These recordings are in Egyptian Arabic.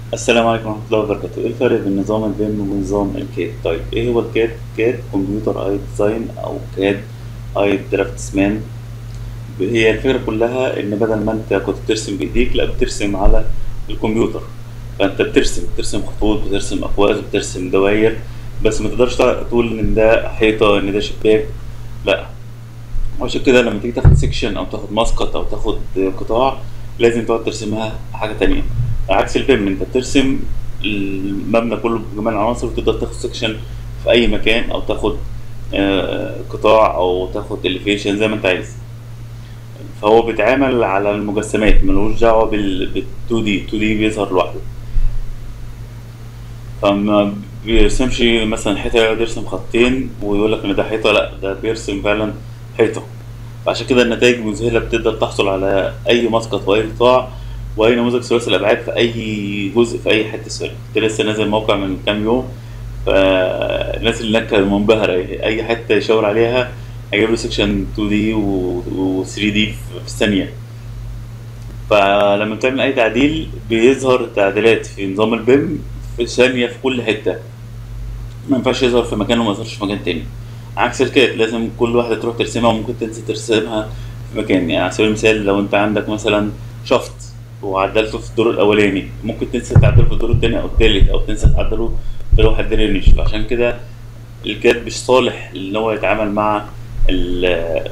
السلام عليكم ورحمة الله وبركاته، ايه الفرق بين نظام البيم ونظام الكاد؟ طيب ايه هو الكاد؟ كاد كمبيوتر ايد ديزاين او كاد ايد درافتسمان هي الفكرة كلها ان بدل ما انت كنت بترسم بايديك لا بترسم على الكمبيوتر فانت بترسم بترسم خطوط بترسم اقواس بترسم دواير بس ما تقدرش تقول ان ده حيطة ان ده شباك لا عشان كده لما تيجي تاخد سيكشن او تاخد مسقط او تاخد قطاع لازم تقعد ترسمها حاجة تانية عكس البيم انت بترسم المبنى كله بجميع العناصر وتقدر تاخد سكشن في اي مكان او تاخد آه، قطاع او تاخد اليفيشن زي ما انت عايز فهو بيتعامل على المجسمات ملوش دعوه بال بال 2 دي 2 دي بيظهر لوحده فما بيرسمش مثلا حيطه يقعد يرسم خطين ويقول لك ان ده حيطه لا ده بيرسم فعلا حيطه فعشان كده النتائج مذهله بتقدر تحصل على اي مسقط واي قطاع واي نموذج ثلاثي الابعاد في اي جزء في اي حته سوري كنت لسه نازل موقع من كام يوم فالناس اللي هناك منبهره اي حته يشاور عليها هيجيب له سكشن 2 دي و 3 دي في الثانيه فلما بتعمل اي تعديل بيظهر تعديلات في نظام البيم في ثانيه في كل حته ما ينفعش يظهر في مكان وما يظهرش في مكان تاني عكس الكات لازم كل واحده تروح ترسمها وممكن تنسى ترسمها في مكان يعني على سبيل المثال لو انت عندك مثلا شفط وعدلته في الدور الاولاني ممكن تنسى تعدله في الدور التاني او التالت او تنسى تعدله في لوحه درينج فعشان كده الكاد مش صالح ان هو يتعامل مع ال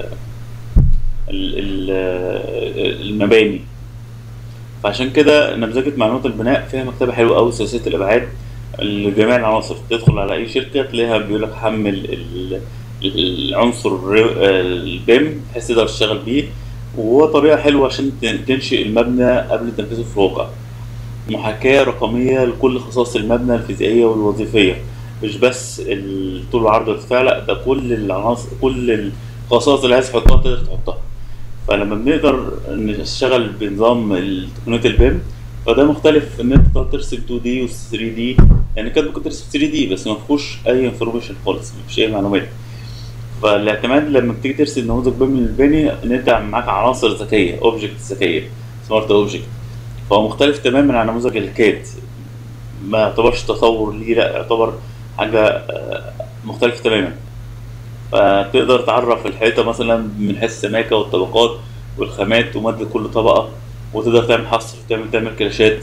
ال المباني فعشان كده نمذجة معلومات البناء فيها مكتبة حلوة أوي ثلاثية الأبعاد لجميع العناصر تدخل على أي شركة تلاقيها بيقول لك حمل ال- العنصر البيم بحيث تقدر تشتغل بيه وهو طريقة حلوة عشان تن- تنشئ المبنى قبل تنفيذه في الواقع محاكاة رقمية لكل خصائص المبنى الفيزيائية والوظيفية مش بس الطول والعرض والارتفاع لا ده كل العناصر كل الخصائص اللي عايز تحطها تقدر تحطها فلما بنقدر نشتغل بنظام تقنية البيم فده مختلف ان انت تقعد ترسم 2 دي و 3 دي يعني كان ممكن ترسم 3 دي بس ما فيهوش اي انفورميشن خالص ما فيش اي معلومات فالاعتماد لما بتيجي ترسم نموذج بيم للبني ان انت معاك عناصر ذكيه اوبجكت ذكيه سمارت اوبجكت فهو مختلف تماما عن نموذج الكاد ما يعتبرش تطور ليه لا يعتبر حاجه آه، مختلفه تماما فتقدر تعرف الحيطه مثلا من حيث السماكه والطبقات والخامات ومادة كل طبقه وتقدر تعمل حصر تعمل تعمل كلاشات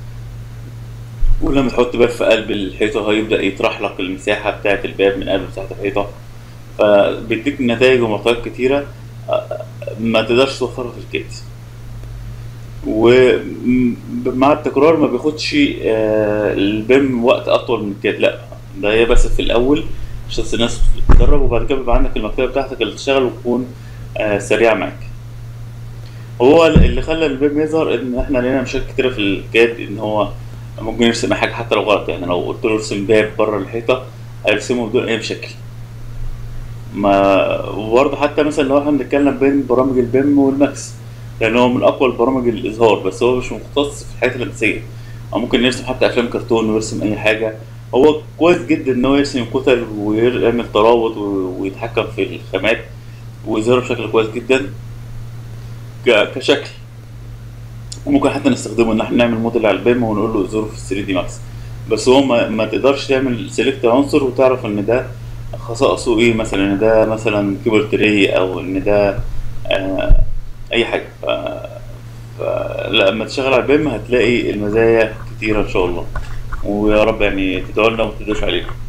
ولما تحط باب في قلب الحيطه هيبدا يطرح لك المساحه بتاعه الباب من قلب مساحه الحيطه فبيديك نتائج ومعطيات كتيرة آه، ما تقدرش توفرها في الكيت ومع التكرار ما بياخدش آه، البيم وقت اطول من الكيت لا ده هي بس في الاول عشان بس الناس تتدرب وبعد كده بيبقى عندك المكتبه بتاعتك اللي تشتغل وتكون آه، سريعه معاك هو اللي خلى البيم يظهر ان احنا لقينا مشاكل كتيره في الكاد ان هو ممكن يرسم حاجه حتى لو غلط يعني لو قلت له ارسم باب بره الحيطه هيرسمه بدون اي مشاكل ما وبرضه حتى مثلا لو احنا بنتكلم بين برامج البيم والماكس لان هو من اقوى البرامج الاظهار بس هو مش مختص في الحاجات الهندسيه او ممكن يرسم حتى افلام كرتون ويرسم اي حاجه هو كويس جدا ان هو يرسم كتل ويعمل ترابط و- ويتحكم في الخامات ويظهر بشكل كويس جدا ك- كشكل وممكن حتى نستخدمه ان احنا نعمل موديل على البيم ونقول له اظهره في 3 دي ماكس بس هو ما, ما تقدرش تعمل سيلكت عنصر وتعرف ان ده خصائصه ايه مثلا ان ده مثلا كيبورد تري او ان ده آه اي حاجه ف... فلما تشتغل على البيم هتلاقي المزايا كتيره ان شاء الله ويا رب يعني تدعوا لنا وما تدوش علينا